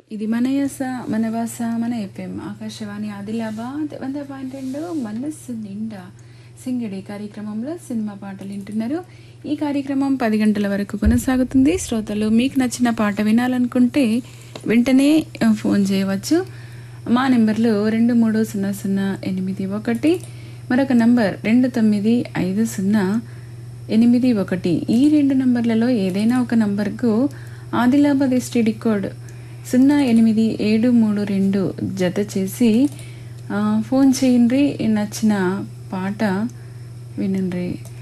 ఇది మన యస మన వాస మన ఎఫ్ఎం ఆకాశవాణి ఆదిలాబాద్ వంద పాయింట్ రెండు మనస్సు నిండా సింగడి కార్యక్రమంలో సినిమా పాటలు వింటున్నారు ఈ కార్యక్రమం పది గంటల వరకు కొనసాగుతుంది శ్రోతలు మీకు నచ్చిన పాట వినాలనుకుంటే వెంటనే ఆ, ఫోన్ చేయవచ్చు మా నెంబర్లు రెండు మూడు సున్నా సున్నా ఎనిమిది ఒకటి మరొక నంబర్ రెండు తొమ్మిది ఐదు సున్నా ఎనిమిది ఒకటి ఈ రెండు నంబర్లలో ఏదైనా ఒక నంబర్కు ఆదిలాబాద్ ఎస్టీడీ కోడ్ సున్నా ఎనిమిది ఏడు మూడు రెండు జత చేసి ఆ, ఫోన్ చేయండి నచ్చిన పాట వినండి